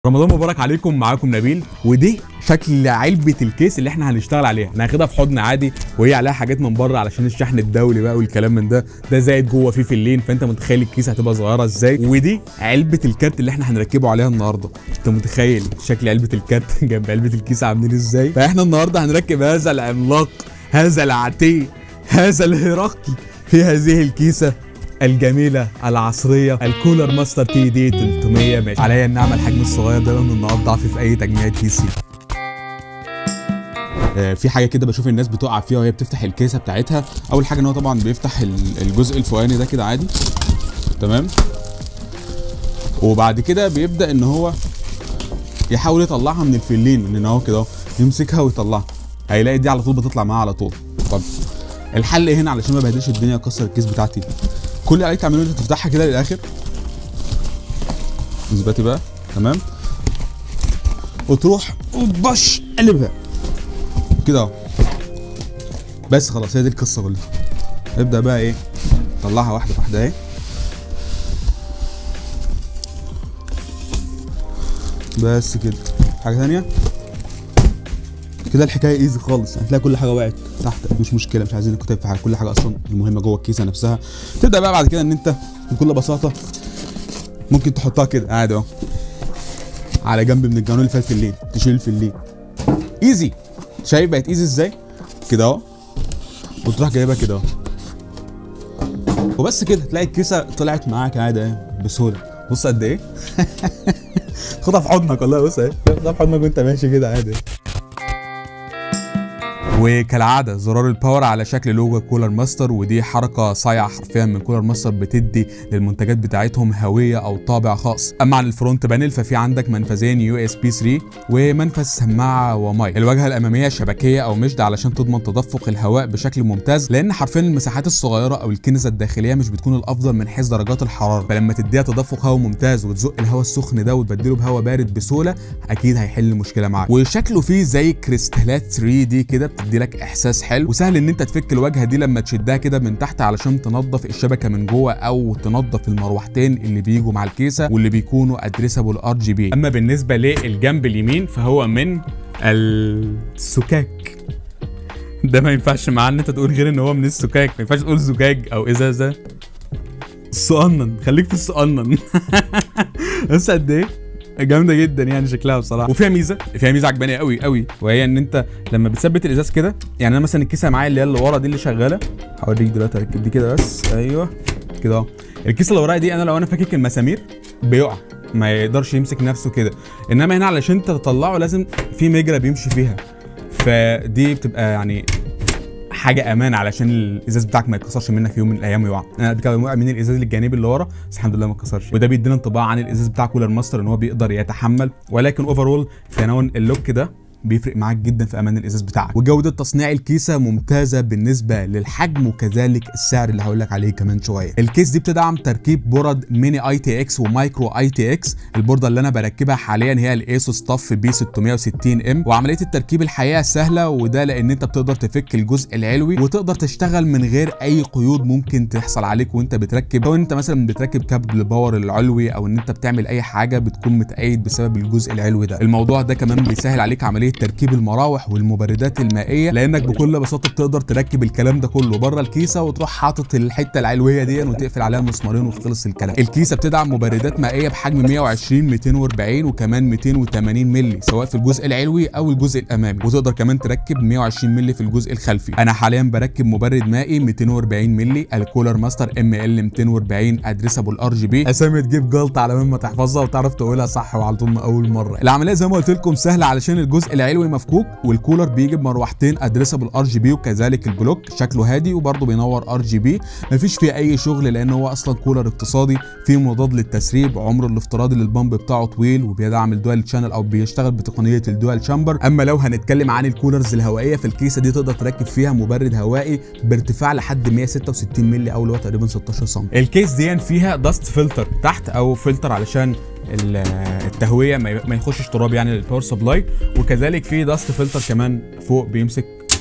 رمضان مبارك عليكم معاكم نبيل ودي شكل علبه الكيس اللي احنا هنشتغل عليها انا هاخدها في حضن عادي وهي عليها حاجات من بره علشان الشحن الدولي بقى والكلام من ده ده زايد جوه فيه فلين فانت متخيل الكيس هتبقى صغيره ازاي ودي علبه الكارت اللي احنا هنركبه عليها النهارده انت متخيل شكل علبه الكارت جنب علبه الكيس عاملين ازاي فاحنا النهارده هنركب هذا العملاق هذا العتيه هذا الهرقل في هذه الكيسه الجميلة العصرية الكولر ماستر تي دي 300 ماشي عليا ان اعمل الحجم الصغير ده لان النقاط ضعف في اي تجميع بي سي آه، في حاجه كده بشوف الناس بتقع فيها وهي بتفتح الكيسه بتاعتها اول حاجه ان هو طبعا بيفتح ال- الجزء الفوقاني ده كده عادي تمام وبعد كده بيبدا ان هو يحاول يطلعها من الفلين لان هو كده اهو يمسكها ويطلعها هيلاقي دي على طول بتطلع معاه على طول طب الحل ايه هنا علشان ما بهدلش الدنيا واكسر الكيس بتاعتي كل اللي عليك تعمله انت تفتحها كده للاخر اثبتي بقى تمام وتروح وبش قلبها كده اهو بس خلاص هي دي القصه كلها ابدا بقى ايه طلعها واحده واحده اهي بس كده حاجه ثانيه كده الحكايه ايزي خالص هتلاقي كل حاجه وقعت تحت مش مشكله مش عايزين نكتب في حاجه كل حاجه اصلا المهمه جوه الكيسه نفسها تبدا بقى بعد كده ان انت بكل بساطه ممكن تحطها كده عادي اهو على جنب من الجانون اللي فات في الليل تشيل في الليل ايزي شايف بقت ايزي ازاي كده اهو وتروح جايبها كده اهو وبس كده تلاقي الكيسه طلعت معاك عادي اهي بسهوله بص قد ايه خدها في حضنك والله بص اهي خدها في حضنك وانت ماشي كده عادي وكالعاده زرار الباور على شكل لوجو كولر ماستر ودي حركه صايعه حرفيا من كولر ماستر بتدي للمنتجات بتاعتهم هويه او طابع خاص اما عن الفرونت بانل ففي عندك منفذين يو اس بي 3 ومنفذ سماعه ومايك الواجهه الاماميه شبكيه او مشد علشان تضمن تدفق الهواء بشكل ممتاز لان حرفيا المساحات الصغيره او الكنزه الداخليه مش بتكون الافضل من حيث درجات الحراره فلما تديها تدفق هواء ممتاز وتزق الهواء السخن ده وتبدله بهواء بارد بسهوله اكيد هيحل المشكله معاك وشكله فيه زي كريستالات 3 دي كده بتدي لك احساس حلو وسهل ان انت تفك الواجهه دي لما تشدها كده من تحت علشان تنظف الشبكه من جوه او تنظف المروحتين اللي بيجوا مع الكيسه واللي بيكونوا ادريسابل ار جي بي اما بالنسبه للجنب اليمين فهو من السكاك ده ما ينفعش معاه ان انت تقول غير ان هو من السكاك ما ينفعش تقول زجاج او ازازه صقنن خليك في الصقنن بس قد ايه جامده جدا يعني شكلها بصراحه وفيها ميزه فيها ميزه عجباني قوي قوي وهي ان انت لما بتثبت الازاز كده يعني انا مثلا الكيسه معايا اللي هي اللي ورا دي اللي شغاله هوريك دلوقتي اركب دي كده بس ايوه كده اهو الكيسه اللي ورايا دي انا لو انا فاكك المسامير بيقع ما يقدرش يمسك نفسه كده انما هنا علشان انت تطلعه لازم في مجرى بيمشي فيها فدي بتبقى يعني حاجه امان علشان الازاز بتاعك ما يتكسرش منك في يوم من الايام ويقع انا قبل كده وقع من الازاز الجانبي اللي ورا بس الحمد لله ما اتكسرش وده بيدينا انطباع عن الازاز بتاع كولر ماستر ان هو بيقدر يتحمل ولكن اوفرول تناول اللوك ده بيفرق معاك جدا في امان الازاز بتاعك وجوده تصنيع الكيسه ممتازه بالنسبه للحجم وكذلك السعر اللي هقول لك عليه كمان شويه الكيس دي بتدعم تركيب برد ميني اي تي اكس ومايكرو اي تي اكس البورده اللي انا بركبها حاليا هي الايسوس طف بي 660 ام وعمليه التركيب الحقيقه سهله وده لان انت بتقدر تفك الجزء العلوي وتقدر تشتغل من غير اي قيود ممكن تحصل عليك وانت بتركب او انت مثلا بتركب كابل الباور العلوي او ان انت بتعمل اي حاجه بتكون متأيد بسبب الجزء العلوي ده الموضوع ده كمان بيسهل عليك عمليه تركيب المراوح والمبردات المائيه لانك بكل بساطه بتقدر تركب الكلام ده كله بره الكيسه وتروح حاطط الحته العلويه دي وتقفل عليها المسمارين وخلص الكلام الكيسه بتدعم مبردات مائيه بحجم 120 240 وكمان 280 مللي سواء في الجزء العلوي او الجزء الامامي وتقدر كمان تركب 120 مللي في الجزء الخلفي انا حاليا بركب مبرد مائي 240 مللي الكولر ماستر ام ال 240 ادريسابل ار جي بي اسامي تجيب جلطه على ما تحفظها وتعرف تقولها صح وعلى طول من اول مره العمليه زي ما قلت لكم سهله علشان الجزء العلوي مفكوك والكولر بيجي بمروحتين ادريسابل ار جي بي وكذلك البلوك شكله هادي وبرده بينور ار جي بي مفيش فيه اي شغل لان هو اصلا كولر اقتصادي فيه مضاد للتسريب عمره الافتراضي للبامب بتاعه طويل وبيدعم الدوال شانل او بيشتغل بتقنيه الدوال شامبر اما لو هنتكلم عن الكولرز الهوائيه في الكيسه دي تقدر تركب فيها مبرد هوائي بارتفاع لحد 166 مللي او اللي هو تقريبا 16 سم الكيس دي فيها داست فلتر تحت او فلتر علشان ال- التهويه ما ما يخشش تراب يعني للباور سبلاي وكذلك في داست فلتر كمان فوق بيمسك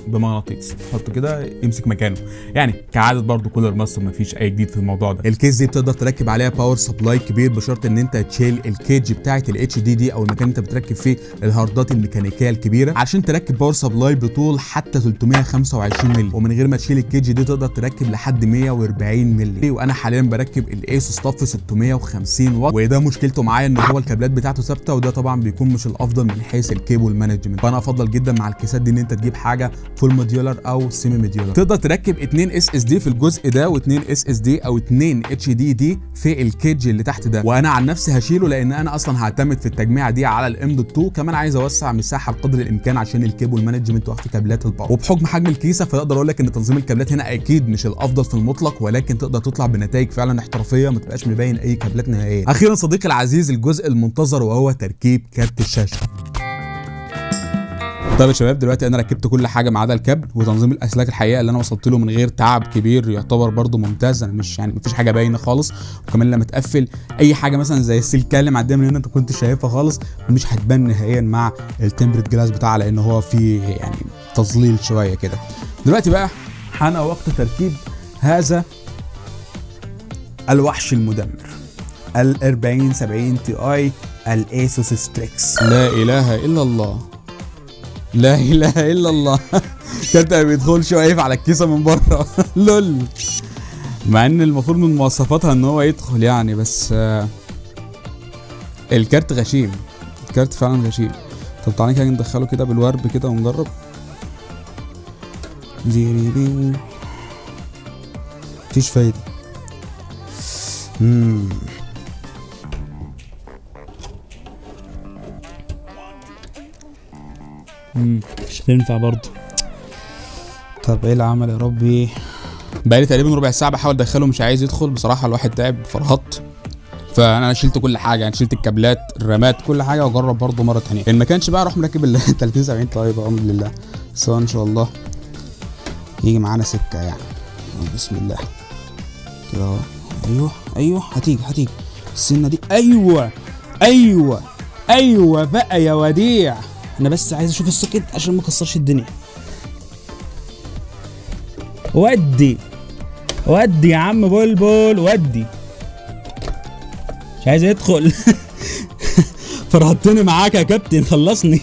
بمغناطيس تحطه كده يمسك مكانه يعني كعاده برضو كولر ماستر مفيش اي جديد في الموضوع ده الكيس دي بتقدر تركب عليها باور سبلاي كبير بشرط ان انت تشيل الكيج بتاعه الاتش دي دي او المكان اللي انت بتركب فيه الهاردات الميكانيكيه الكبيره عشان تركب باور سبلاي بطول حتى 325 مللي ومن غير ما تشيل الكيج دي تقدر تركب لحد 140 مللي وانا حاليا بركب الايسوس طف 650 واط وده مشكلته معايا ان هو الكابلات بتاعته ثابته وده طبعا بيكون مش الافضل من حيث الكيبل مانجمنت فانا افضل جدا مع الكيسات دي ان انت تجيب حاجه فول موديولار او سيمي موديولار تقدر تركب 2 اس اس دي في الجزء ده و2 اس اس دي او 2 اتش دي دي في الكيج اللي تحت ده وانا عن نفسي هشيله لان انا اصلا هعتمد في التجميعه دي على الام دوت 2 كمان عايز اوسع مساحه بقدر الامكان عشان الكيبل مانجمنت وقت كابلات الباور وبحكم حجم الكيسه فاقدر اقول لك ان تنظيم الكابلات هنا اكيد مش الافضل في المطلق ولكن تقدر تطلع بنتائج فعلا احترافيه ما تبقاش مبين اي كابلات نهائيا اخيرا صديقي العزيز الجزء المنتظر وهو تركيب كارت الشاشه طيب يا شباب دلوقتي انا ركبت كل حاجه ما عدا الكابل وتنظيم الاسلاك الحقيقه اللي انا وصلت له من غير تعب كبير يعتبر برده ممتاز انا مش يعني مفيش حاجه باينه خالص وكمان لما تقفل اي حاجه مثلا زي السلكه اللي معديه من هنا انت كنت شايفها خالص مش هتبان نهائيا مع التمبرت جلاس بتاعها لان هو فيه يعني تظليل شويه كده دلوقتي بقى حان وقت تركيب هذا الوحش المدمر ال 40 70 تي اي الايسوس ستريكس لا اله الا الله لا اله الا الله كارت ما بيدخلش واقف على الكيسه من بره لول مع ان المفروض من مواصفاتها ان هو يدخل يعني بس آه الكارت غشيم الكارت فعلا غشيم طب تعالى كده ندخله كده بالورب كده ونجرب زيري بيو مفيش فايده مم. مم. مش هتنفع برضه طب ايه العمل يا ربي بقالي تقريبا ربع ساعه بحاول ادخله مش عايز يدخل بصراحه الواحد تعب فرهطت فانا شلت كل حاجه يعني شلت الكابلات الرامات كل حاجه واجرب برضه مره ثانيه ان ما كانش بقى اروح مركب ال 30 70 طيب بامر الله بس هو ان شاء الله يجي معانا سكه يعني بسم الله كده اهو ايوه ايوه هتيجي هتيجي السنه دي ايوه ايوه ايوه بقى يا وديع انا بس عايز اشوف السوكت عشان ما اكسرش الدنيا ودي ودي يا عم بلبل ودي مش عايز يدخل فرهطتني معاك يا كابتن خلصني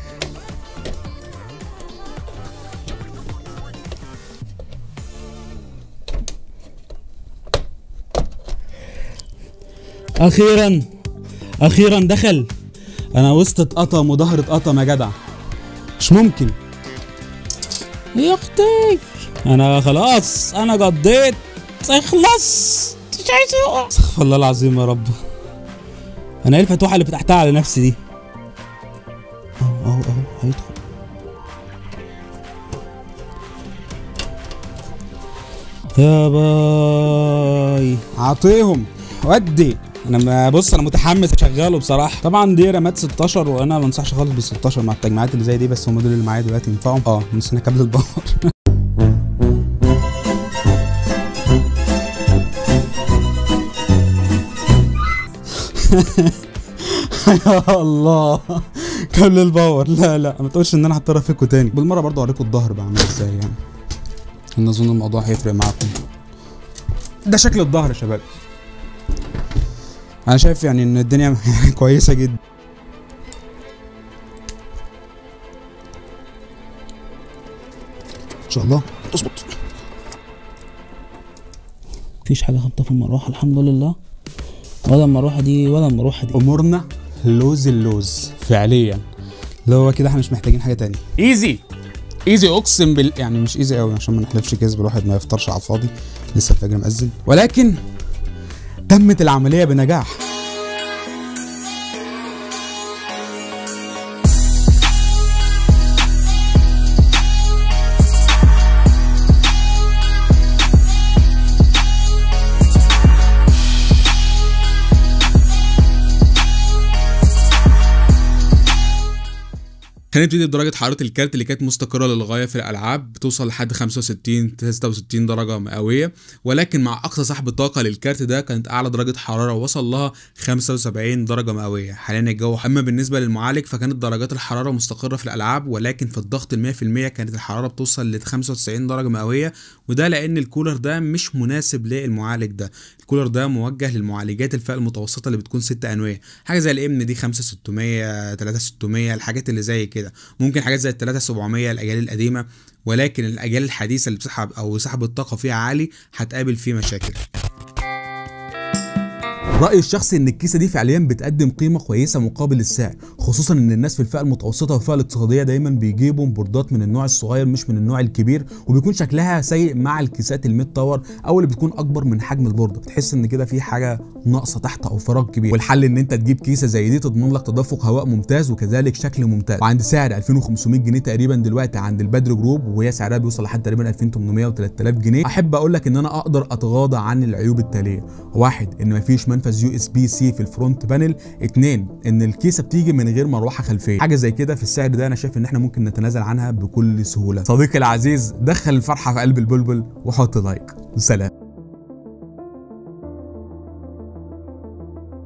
اخيرا اخيرا دخل انا وسط اتقطم وظهر اتقطم يا جدع مش ممكن يا اختي انا خلاص انا قضيت اخلص مش عايز يقع استغفر الله العظيم يا رب انا ايه الفتوحه اللي فتحتها على نفسي دي اهو اهو اهو هيدخل يا باي اعطيهم ودي انا ما بص انا متحمس اشغله بصراحه طبعا دي رامات 16 وانا ما انصحش خالص بال 16 مع التجميعات اللي زي دي بس هم دول اللي معايا دلوقتي ينفعوا اه نسينا كابل الباور يا الله كابل الباور لا لا ما تقولش ان انا هضطر افكه تاني بالمره برضه اوريكم الظهر بعمل ازاي يعني انا اظن الموضوع هيفرق معاكم ده شكل الظهر يا شباب انا شايف يعني ان الدنيا كويسه جدا ان شاء الله تظبط مفيش حاجه خبطه في المروحه الحمد لله ولا المروحه دي ولا المروحه دي امورنا لوز اللوز فعليا اللي هو كده احنا مش محتاجين حاجه تانية ايزي ايزي اقسم بال يعني مش ايزي قوي عشان ما نحلفش كذب الواحد ما يفطرش على الفاضي لسه الفجر مأذن ولكن تمت العمليه بنجاح هنبتدي بدرجة حرارة الكارت اللي كانت مستقرة للغاية في الألعاب بتوصل لحد 65 66 درجة مئوية ولكن مع أقصى سحب طاقة للكارت ده كانت أعلى درجة حرارة وصل لها 75 درجة مئوية حاليا الجو أما بالنسبة للمعالج فكانت درجات الحرارة مستقرة في الألعاب ولكن في الضغط ال 100% كانت الحرارة بتوصل ل 95 درجة مئوية وده لأن الكولر ده مش مناسب للمعالج ده الكولر ده موجه للمعالجات الفئة المتوسطة اللي بتكون 6 أنوية حاجة زي الام دي 5600 3600 الحاجات اللي زي كده ممكن حاجات زي ال 3700 الاجيال القديمه ولكن الاجيال الحديثه اللي بتسحب او سحب الطاقه فيها عالي هتقابل فيه مشاكل رأيي الشخصي ان الكيسه دي فعليا بتقدم قيمه كويسه مقابل السعر خصوصا ان الناس في الفئه المتوسطه والفئه الاقتصاديه دايما بيجيبوا بوردات من النوع الصغير مش من النوع الكبير وبيكون شكلها سيء مع الكيسات الميد تاور او اللي بتكون اكبر من حجم البورده بتحس ان كده في حاجه ناقصه تحت او فراغ كبير والحل ان انت تجيب كيسه زي دي تضمن لك تدفق هواء ممتاز وكذلك شكل ممتاز وعند سعر 2500 جنيه تقريبا دلوقتي عند البدر جروب وهي سعرها بيوصل لحد تقريبا 2800 و 3000 جنيه احب اقول لك ان انا اقدر اتغاضى عن العيوب التاليه واحد ان مفيش منفذ يو اس بي سي في الفرونت بانل اتنين ان الكيسه بتيجي من غير مروحه خلفيه حاجه زي كده في السعر ده انا شايف ان احنا ممكن نتنازل عنها بكل سهوله صديقي العزيز دخل الفرحه في قلب البلبل وحط لايك سلام